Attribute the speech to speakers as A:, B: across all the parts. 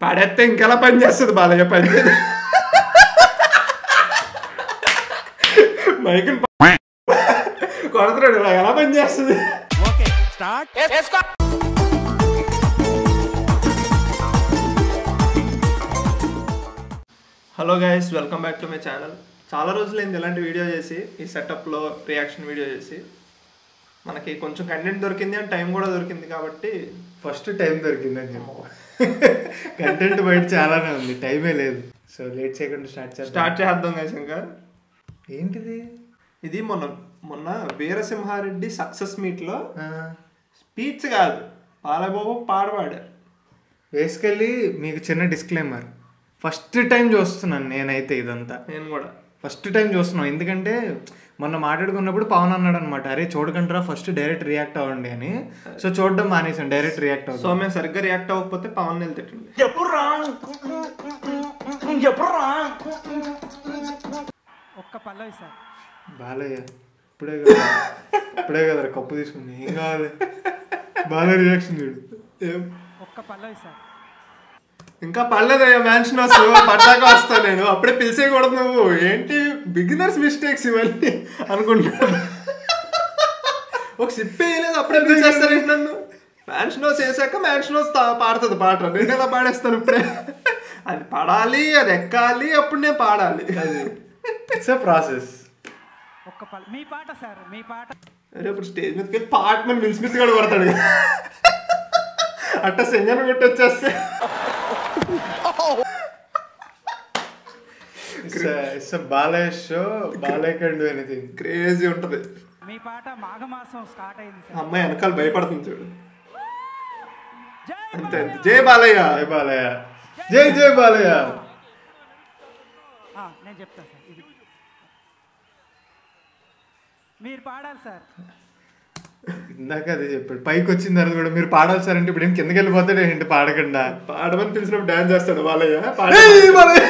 A: పడేస్తే ఇంకెలా పని చేస్తుంది బాలయ్య పని మైకులు కొడుతున్నాడు ఇలా ఎలా పని చేస్తుంది
B: okay start
A: hello guys welcome back to my channel చాలా రోజులైంది ఇలాంటి వీడియో చేసి ఈ సెటప్లో రియాక్షన్ వీడియో చేసి మనకి కొంచెం కంటెంట్ దొరికింది అండ్ టైం కూడా దొరికింది కాబట్టి
C: ఫస్ట్ టైం దొరికిందని చెప్పు కంటెంట్ బయట చాలానే ఉంది టైమే లేదు సో లేట్ చేయకుండా స్టార్ట్ చేద్దాం
A: స్టార్ట్ చేద్దాం గైస్ ఇంకా
C: ఏంటిది
A: ఇది మొన్న మొన్న వీరసింహారెడ్డి సక్సెస్ మీట్లో
C: ఆ,
A: స్పీచ్ కాదు బాలబాబు పాడవాడు
C: బేసికల్లీ మీకు చిన్న డిస్క్లైమర్ ఫస్ట్ టైం చూస్తున్నాను నేనైతే ఇదంతా
A: నేను కూడా
C: ఫస్ట్ టైం చూస్తున్నాం ఎందుకంటే మొన్న మాట్లాడుకున్నప్పుడు పవన్ అన్నాడు అనమాట అరే చూడకంటారా ఫస్ట్ డైరెక్ట్ రియాక్ట్ అవ్వండి అని సో చూడడం మానేసాం డైరెక్ట్ రియాక్ట్
A: సో
C: అవుతాం
A: మేము సరిగ్గా రియాక్ట్ అవ్వకపోతే పవన్ వెళ్తుండే
B: ఒక్క పల్లవి సార్
C: బాలయ్య ఇప్పుడే కదా ఇప్పుడే కదా కప్పు తీసుకుంది ఏం కావాలి బాలయ్య రియాక్షన్ చూడు
A: ఏం?
B: ఒక్క పల్లవి సార్
A: ఇంకా పర్లేదయ్యా మ్యాన్షన్ వస్తు పడ్డాక వస్తా నేను అప్పుడే పిలిచేయకూడదు నువ్వు ఏంటి బిగినర్స్ మిస్టేక్స్ ఇవన్నీ అనుకుంటున్నాను ఒక సిప్ వేయలేదు అప్పుడే పిలిచేస్తారేంటి నన్ను మ్యాన్షన్ హౌస్ వేసాక మ్యాన్షన్ హౌస్ పాడుతుంది పాట నేను ఎలా పాడేస్తాను ఇప్పుడే అది పడాలి అది ఎక్కాలి అప్పుడు నేను పాడాలి
C: అది ఇట్స్ అ ప్రాసెస్
B: ఒక్క పల్ల మీ పాట సార్ మీ పాట
A: అరే ఇప్పుడు స్టేజ్ మీదకి వెళ్ళి పాట మన విల్ స్మిత్ కూడా కొడతాడు అట్ట సింగర్ కొట్టి వచ్చేస్తే
C: it's a Balayya show Balayya can do anything
A: crazy ఉంటది
B: మీ పాట మాఘమాసం స్టార్ట్ అయింది సార్
A: అమ్మాయి వెనకాల భయపడుతుంది చూడు
B: జై
A: అంతే అంతే జై బాలయ్య
C: జై బాలయ్య జై జై బాలయ్య
B: ఆ, నేను చెప్తా సార్ ఇది మీరు పాడాలి సార్
C: ఇందాక అదే చెప్పాడు పైకి వచ్చిన తర్వాత కూడా మీరు పాడాలి సార్ అంటే ఇప్పుడు ఏం కిందకి వెళ్ళిపోతాడు ఏంటి పాడకుండా
A: పాడమని పిలిచినప్పుడు డాన్స్ చేస్తాడు బాలయ్య పాడ
C: ఏయ్ బాలయ్య!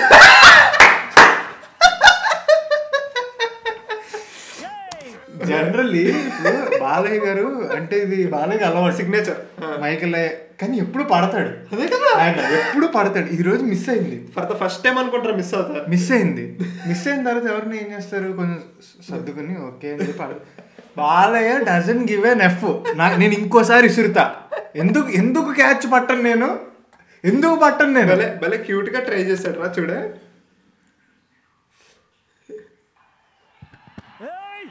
C: జనరల్లీ ఇప్పుడు బాలయ్య గారు అంటే ఇది బాలయ్య అలవాటు
A: సిగ్నేచర్
C: మైకల్ కానీ ఎప్పుడు పడతాడు
A: అదే కదా
C: ఆయన ఎప్పుడు పడతాడు ఈ రోజు మిస్ అయింది
A: ఫర్ ద ఫస్ట్ టైం అనుకుంటారు మిస్ అవుతారు
C: మిస్ అయింది మిస్ అయిన తర్వాత ఎవరిని ఏం చేస్తారు కొంచెం సర్దుకుని ఓకే అని చెప్పి ఆడు- Balayya doesn't give N F నాకు నేను ఇంకోసారి ఇసురుతా ఎందుకు ఎందుకు క్యాచ్ పట్టను నేను ఎందుకు పట్టను నేను
A: భలే భలే క్యూట్ గా ట్రై చేశాడు రా చూడే
B: ఏయ్!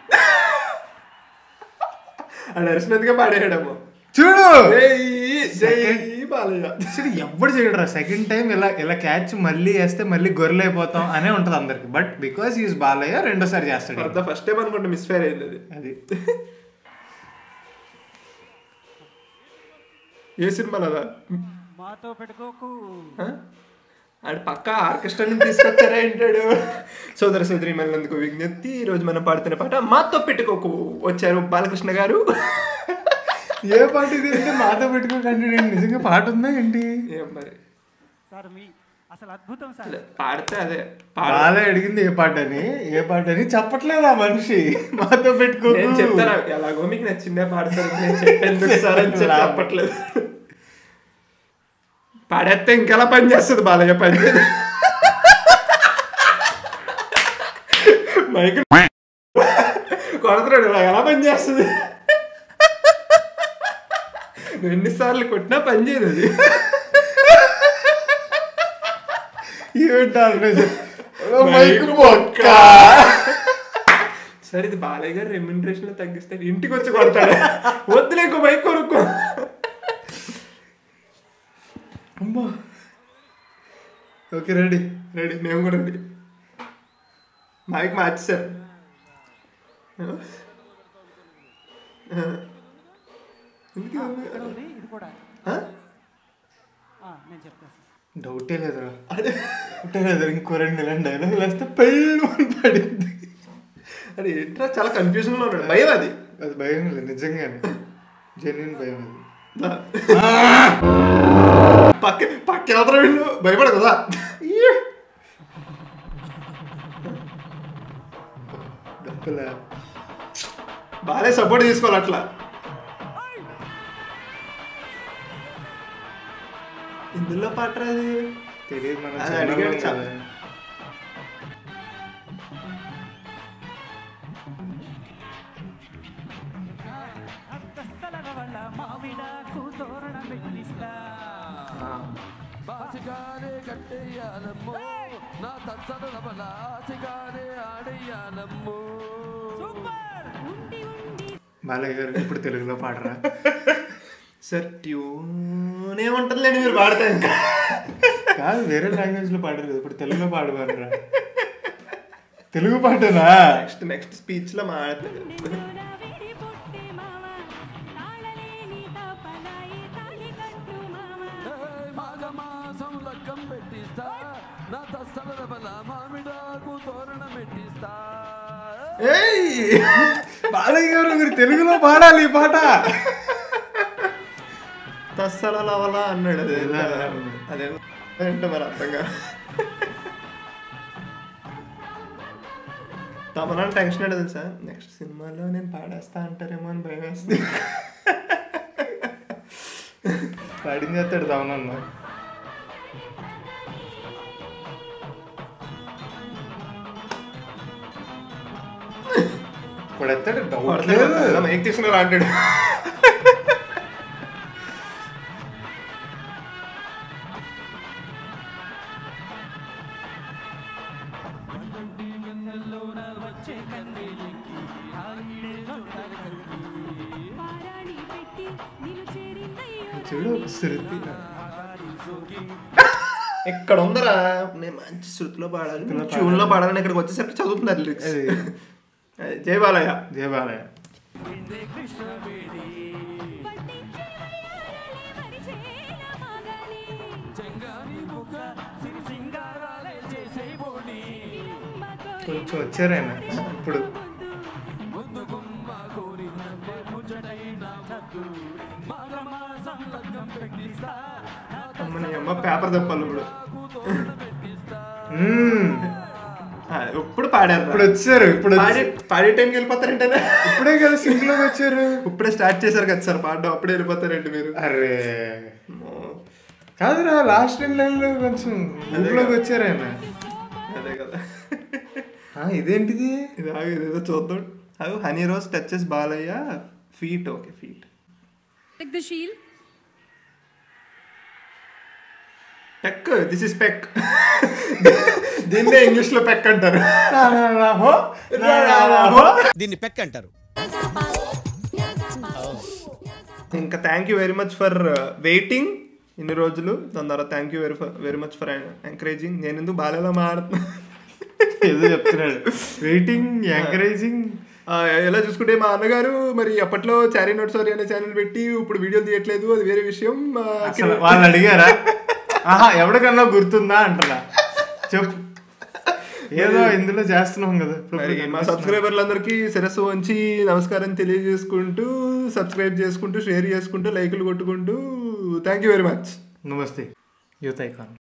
A: అది అరిసినందుగా పాడేయడము
C: చూడు
A: జై జై బాలయ్య
C: అసలు ఎవ్వడు చేయడరా సెకండ్ టైం ఇలా ఇలా క్యాచ్ మళ్ళీ వేస్తే మళ్ళీ గొర్రెలు అయిపోతాం అనే ఉంటది అందరికి బట్ బికాస్ ఈజ్ బాలయ్య రెండోసారి చేస్తాడు
A: ఫర్ ద ఫస్ట్ టైం అనుకుంటా మిస్ ఫైర్ అయింది అది
C: అది
A: ఏ సినిమాలో అదా?
B: మాతో పెట్టుకోకు
A: ఆ? ఆడు పక్క ఆర్కెస్ట్రా నుంచి తీసుకొచ్చారా ఏంటాడు సోదర సోదరి మళ్ళందుకు విజ్ఞప్తి ఈ రోజు మనం పాడుతున్న పాట మాతో పెట్టుకోకు వచ్చారు బాలకృష్ణ గారు
C: ఏ పాట ఇది అంటే మాతో పెట్టుకోకండి నేను నిజంగా పాట ఉందా ఏంటి
A: ఏం మరి
B: సార్ మీ అసలు అద్భుతం సార్
A: పాడితే అదే పాడ
C: బాలయ్య అడిగింది ఏ పాట అని ఏ పాట అని చెప్పట్లేదు ఆ మనిషి మాతో పెట్టుకో
A: నేను చెప్తాను ఎలాగో మీకు నచ్చిందే పాడతాను నేను చెప్పేందుకు సార్ అని చెప్పి చెప్పట్లేదు పాడేస్తే ఇంకెలా పని చేస్తుంది బాలయ్య పని మైక్ కొడుతున్నాడు ఇలా ఎలా పని చేస్తుంది నువ్వు ఎన్నిసార్లు కొట్టినా పని చేయదు అది
C: మైక్ బొక్క
A: సరే ఇది బాలయ్య గారు రెమ్యూనరేషన్ లో తగ్గిస్తాడు ఇంటికి వచ్చి కొడతాడు వద్దులే ఇంకో బైక్ కొనుక్కో
C: అమ్మా ఓకే రెడీ
A: రెడీ మేము కూడా రెడీ మైక్ మార్చేశారు ఎందుకు ఇవన్నీ?
B: ఇక్కడ ఉంది ఇది కూడా
A: ఆ?
B: ఆ, నేను చెప్తాను సార్
C: డౌటే లేదురా డౌటే లేదురా ఇంకో రెండు నెలలు డైలాగ్ వేస్తే పెళ్ళు అని పడింది
A: అది ఏంట్రా చాలా కన్ఫ్యూజన్ లో ఉన్నాడు భయం అది
C: అది భయం లేదు నిజంగానే జెన్యున్ భయం అది
A: పక్క పక్క ఎవరు వీళ్ళు భయపడ కదా
C: డబ్బులా
A: బాగా సపోర్ట్ తీసుకోవాలి అట్లా ఇందులో పాటరా అది
C: తెలియదు మనం
A: అది
C: చిన్నోళ్ళం
A: అడిగాడు చాలా.
C: కదా.
B: అత్తస్తలల వల్ల మామిడాకు తోరణం పెట్టిస్తా
C: ఆ.
D: బాసిగానే కట్టేయాలమ్మో నా తత్సల బలాసిగానే ఆడేయాలమ్మో
C: బాలయ్య గారు ఇప్పుడు తెలుగులో పాడరా
A: సార్ ట్యూన్ ఏముంటుందిలేండి మీరు పాడితే ఇంకా
C: కాదు వేరే లాంగ్వేజ్ లో పాడరు ఇప్పుడు తెలుగులో పాడమనరా తెలుగు పాటనా
A: నెక్స్ట్ నెక్స్ట్ స్పీచ్ లో మాడతారు
D: ఏయ్, మాఘమాసం లగ్గం పెట్టిస్తా నా తత్సల బల మామిడాకు తోరణం పెట్టిస్తా
A: ఏయ్
C: బాలయ్య గారు మీరు తెలుగులో పాడాలి ఈ పాట
A: తస్సలవలా అన్నాడు అదే
C: ఎలా?
A: అదే ఏంటో మరి అర్థం కాదు తమన్నా టెన్షన్ అంటే తెలుసా నెక్స్ట్ సినిమాలో నేను పాడేస్తా అంటారేమో అని భయం వేస్తుంది
C: పాడింగ్ చేస్తాడు తమనన్న ఇప్పుడు ఎత్తాడు డౌట్ లేదు
A: మైక్ తీసుకుని అంటాడు
B: వచ్చే కన్నీళ్ళకి ఆవిడే చూడాలి
C: చూడు శృతి
A: ఇక్కడ ఉందరా నేను మంచి శృతిలో పాడాలి
C: శృతిలో
A: ట్యూన్ లో
C: పాడాలి.
A: పాడాలని ఇక్కడికి వచ్చేసరికి చదువుతున్నారు లిరిక్స్
C: అది.
A: జై బాలయ్య
C: జయ బాలయ్య
D: చెంగాని బుగ్గ సిరి సింగారాలే చేసే బోడి
C: కొంచెం వచ్చారైనా ఇప్పుడు
D: ముందు గుమ్మ కోరినంటే ముచ్చటైన మద్దు మాఘమాసం లగ్గం పెట్టిస్తా నా
A: అమ్మని అమ్మ పేపర్ తప్పాలి ఇప్పుడు
D: తత్సలకు తోరణం పెట్టిస్తా
C: మ్మ్.
A: ఆ, ఇప్పుడు పాడారు
C: ఇప్పుడు వచ్చారు ఇప్పుడు
A: పాడి
C: వచ్చి-
A: పాడే టైంకి వెళ్ళిపోతారంటేనే
C: ఇప్పుడే కదా సింక్ లోకి వచ్చారు
A: ఇప్పుడే స్టార్ట్ చేశారు కదా సార్ పాడడం అప్పుడే వెళ్ళిపోతారండి మీరు
C: అరే
A: అమ్మో.
C: కాదురా లాస్ట్ రెండు లైన్లో కొంచెం ఊళ్ళోకి వచ్చారాయన
A: అదే కదా
C: ఆ, ఇదేంటిది
A: ఇది ఆగు, ఇదేదో చూద్దాం అవి Honey Rose touches Balayya feet okay feet
E: Take the shield.
A: Peck this is peck దీన్నే ఇంగ్లీష్ లో పెక్ అంటారు
C: రా, రా, రా, హో. రా, రా, రా, హో.
F: దీన్ని పెక్ అంటారు
A: ఇంకా thank you very much for waiting ఇన్ని రోజులు దాని తర్వాత thank you very very much for encouraging నేను ఎందుకు బాలయ్యలో మాడుతున్నా
C: ఏదో చెప్తున్నాడు వెయిటింగ్ ఎంకరేజింగ్
A: ఆ, ఎలా చూసుకుంటే మా అన్నగారు మరి అప్పట్లో చారీ నోట్ సారీ అనే ఛానల్ పెట్టి ఇప్పుడు వీడియోలు తీయట్లేదు అది వేరే విషయం ఆ,
C: అసలు వాళ్ళు అడిగారా ఆహా ఎవరికన్నా గుర్తుందా అంటారా చెప్పు ఏదో ఇందులో చేస్తున్నాం కదా ఇప్పుడు
A: మరి మా సబ్స్క్రైబర్లందరికీ శిరస్సు వంచి నమస్కారం తెలియజేసుకుంటూ సబ్స్క్రైబ్ చేసుకుంటూ షేర్ చేసుకుంటూ లైకులు కొట్టుకుంటూ థ్యాంక్ యూ వెరీ మచ్
C: నమస్తే యూత్ ఐకాన్